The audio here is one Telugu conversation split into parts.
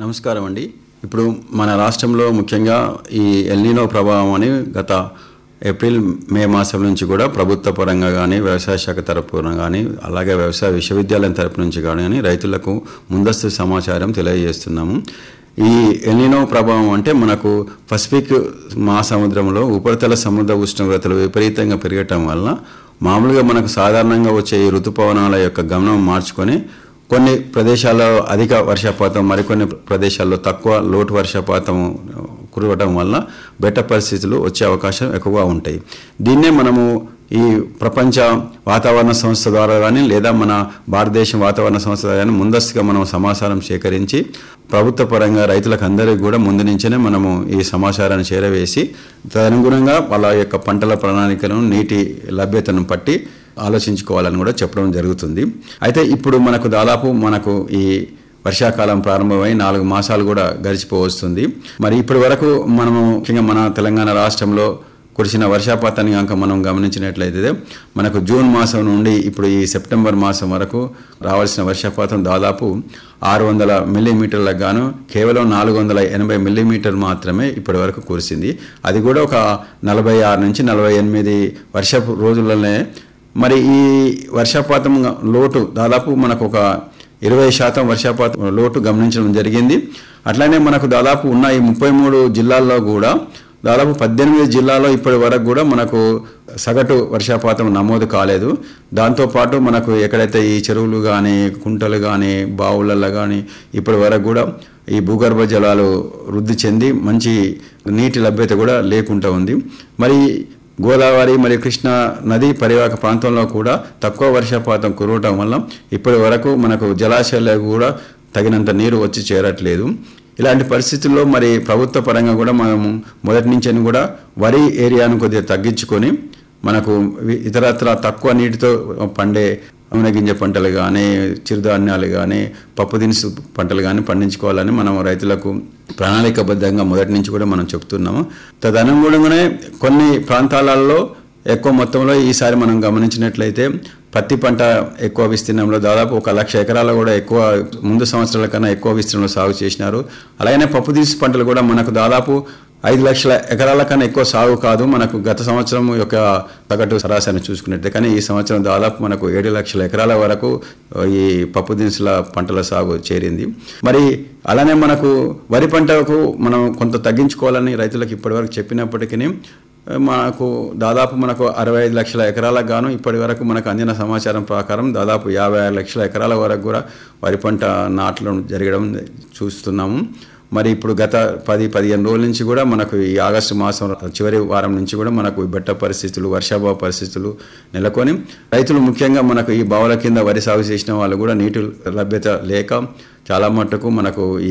నమస్కారం అండి ఇప్పుడు మన రాష్ట్రంలో ముఖ్యంగా ఈ ఎల్నినో ప్రభావం అని గత ఏప్రిల్ మే మాసం నుంచి కూడా ప్రభుత్వ పరంగా కానీ వ్యవసాయ శాఖ తరపున కానీ అలాగే వ్యవసాయ విశ్వవిద్యాలయం తరపు నుంచి కానీ రైతులకు ముందస్తు సమాచారం తెలియజేస్తున్నాము ఈ ఎల్నినో ప్రభావం అంటే మనకు పసిఫిక్ మహాసముద్రంలో ఉపరితల సముద్ర ఉష్ణోగ్రతలు విపరీతంగా పెరగటం వల్ల మామూలుగా మనకు సాధారణంగా వచ్చే ఈ ఋతుపవనాల యొక్క గమనం మార్చుకొని కొన్ని ప్రదేశాల్లో అధిక వర్షపాతం మరికొన్ని ప్రదేశాల్లో తక్కువ లోటు వర్షపాతం కురవడం వల్ల బెట్ట పరిస్థితులు వచ్చే అవకాశం ఎక్కువగా ఉంటాయి దీన్నే మనము ఈ ప్రపంచ వాతావరణ సంస్థ ద్వారా కానీ లేదా మన భారతదేశం వాతావరణ సంస్థ ద్వారా కానీ ముందస్తుగా మనం సమాచారం సేకరించి ప్రభుత్వ పరంగా రైతులకు అందరికీ కూడా ముందు నుంచే మనము ఈ సమాచారాన్ని చేరవేసి తదనుగుణంగా వాళ్ళ యొక్క పంటల ప్రణాళికను నీటి లభ్యతను పట్టి ఆలోచించుకోవాలని కూడా చెప్పడం జరుగుతుంది అయితే ఇప్పుడు మనకు దాదాపు మనకు ఈ వర్షాకాలం ప్రారంభమై నాలుగు మాసాలు కూడా గడిచిపోవస్తుంది మరి ఇప్పటి వరకు మనము ముఖ్యంగా మన తెలంగాణ రాష్ట్రంలో కురిసిన వర్షపాతాన్ని కనుక మనం గమనించినట్లయితే మనకు జూన్ మాసం నుండి ఇప్పుడు ఈ సెప్టెంబర్ మాసం వరకు రావాల్సిన వర్షపాతం దాదాపు ఆరు వందల మిల్లీమీటర్లకు గాను కేవలం నాలుగు వందల ఎనభై మిల్లీమీటర్ మాత్రమే ఇప్పటి వరకు కురిసింది అది కూడా ఒక నలభై ఆరు నుంచి నలభై ఎనిమిది వర్షపు రోజులనే మరి ఈ వర్షపాతం లోటు దాదాపు మనకు ఒక ఇరవై శాతం వర్షపాతం లోటు గమనించడం జరిగింది అట్లానే మనకు దాదాపు ఉన్న ఈ ముప్పై మూడు జిల్లాల్లో కూడా దాదాపు పద్దెనిమిది జిల్లాల్లో ఇప్పటి వరకు కూడా మనకు సగటు వర్షపాతం నమోదు కాలేదు దాంతోపాటు మనకు ఎక్కడైతే ఈ చెరువులు కానీ కుంటలు కానీ బావులలో కానీ ఇప్పటి వరకు కూడా ఈ భూగర్భ జలాలు వృద్ధి చెంది మంచి నీటి లభ్యత కూడా లేకుండా ఉంది మరి గోదావరి మరియు కృష్ణా నది పరివాహక ప్రాంతంలో కూడా తక్కువ వర్షపాతం కురవటం వల్ల ఇప్పటి వరకు మనకు జలాశయాలకు కూడా తగినంత నీరు వచ్చి చేరట్లేదు ఇలాంటి పరిస్థితుల్లో మరి ప్రభుత్వ పరంగా కూడా మనం మొదటి నుంచి కూడా వరి ఏరియాను కొద్దిగా తగ్గించుకొని మనకు వి- ఇతరత్ర తక్కువ నీటితో పండే నూనె గింజ పంటలు కానీ చిరుధాన్యాలు కానీ పప్పు దినుసు పంటలు కానీ పండించుకోవాలని మనం రైతులకు ప్రణాళికబద్ధంగా మొదటి నుంచి కూడా మనం చెప్తున్నాము తదనుగుణంగానే కొన్ని ప్రాంతాలలో ఎక్కువ మొత్తంలో ఈసారి మనం గమనించినట్లయితే పత్తి పంట ఎక్కువ విస్తీర్ణంలో దాదాపు ఒక లక్ష ఎకరాలు కూడా ఎక్కువ ముందు సంవత్సరాల కన్నా ఎక్కువ విస్తీర్ణంలో సాగు చేసినారు అలాగనే పప్పు దినుసు పంటలు కూడా మనకు దాదాపు ఐదు లక్షల ఎకరాల కన్నా ఎక్కువ సాగు కాదు మనకు గత సంవత్సరం యొక్క సగటు సరాసరి చూసుకున్నట్టే కానీ ఈ సంవత్సరం దాదాపు మనకు ఏడు లక్షల ఎకరాల వరకు ఈ పప్పు దినుసుల పంటల సాగు చేరింది మరి అలానే మనకు వరి పంటకు మనం కొంత తగ్గించుకోవాలని రైతులకు ఇప్పటివరకు చెప్పినప్పటికీ మనకు దాదాపు మనకు అరవై ఐదు లక్షల ఎకరాలకు గాను ఇప్పటి వరకు మనకు అందిన సమాచారం ప్రకారం దాదాపు యాభై ఆరు లక్షల ఎకరాల వరకు కూడా వరి పంట నాట్లు జరగడం చూస్తున్నాము మరి ఇప్పుడు గత పది పదిహేను రోజుల నుంచి కూడా మనకు ఈ ఆగస్టు మాసం చివరి వారం నుంచి కూడా మనకు ఈ బెట్ట పరిస్థితులు వర్షాభావ పరిస్థితులు నెలకొని రైతులు ముఖ్యంగా మనకు ఈ బావుల కింద వరి సాగు చేసిన వాళ్ళు కూడా నీటి లభ్యత లేక చాలా మట్టుకు మనకు ఈ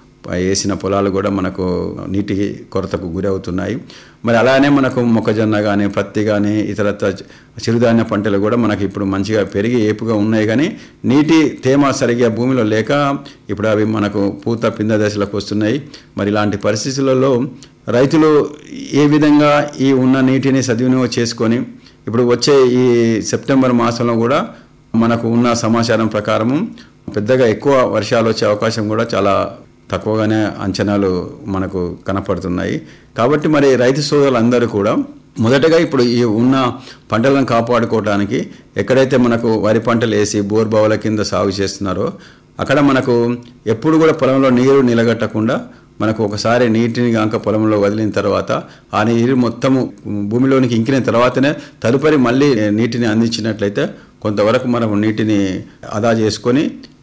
వేసిన పొలాలు కూడా మనకు నీటి కొరతకు గురవుతున్నాయి మరి అలానే మనకు మొక్కజొన్న కానీ పత్తి కానీ ఇతర చిరుధాన్య పంటలు కూడా మనకి ఇప్పుడు మంచిగా పెరిగి ఏపుగా ఉన్నాయి కానీ నీటి తేమ సరిగ్గా భూమిలో లేక ఇప్పుడు అవి మనకు పూత పింద దశలకు వస్తున్నాయి మరి ఇలాంటి పరిస్థితులలో రైతులు ఏ విధంగా ఈ ఉన్న నీటిని సద్వినియోగం చేసుకొని ఇప్పుడు వచ్చే ఈ సెప్టెంబర్ మాసంలో కూడా మనకు ఉన్న సమాచారం ప్రకారము పెద్దగా ఎక్కువ వర్షాలు వచ్చే అవకాశం కూడా చాలా తక్కువగానే అంచనాలు మనకు కనపడుతున్నాయి కాబట్టి మరి రైతు సోదరులందరూ కూడా మొదటగా ఇప్పుడు ఈ ఉన్న పంటలను కాపాడుకోవడానికి ఎక్కడైతే మనకు వరి పంటలు వేసి బోర్ బావుల కింద సాగు చేస్తున్నారో అక్కడ మనకు ఎప్పుడు కూడా పొలంలో నీరు నిలగట్టకుండా మనకు ఒకసారి నీటిని కాక పొలంలో వదిలిన తర్వాత ఆ నీరు మొత్తము భూమిలోనికి ఇంకిన తర్వాతనే తదుపరి మళ్ళీ నీటిని అందించినట్లయితే కొంతవరకు మనం నీటిని ఆదా చేసుకొని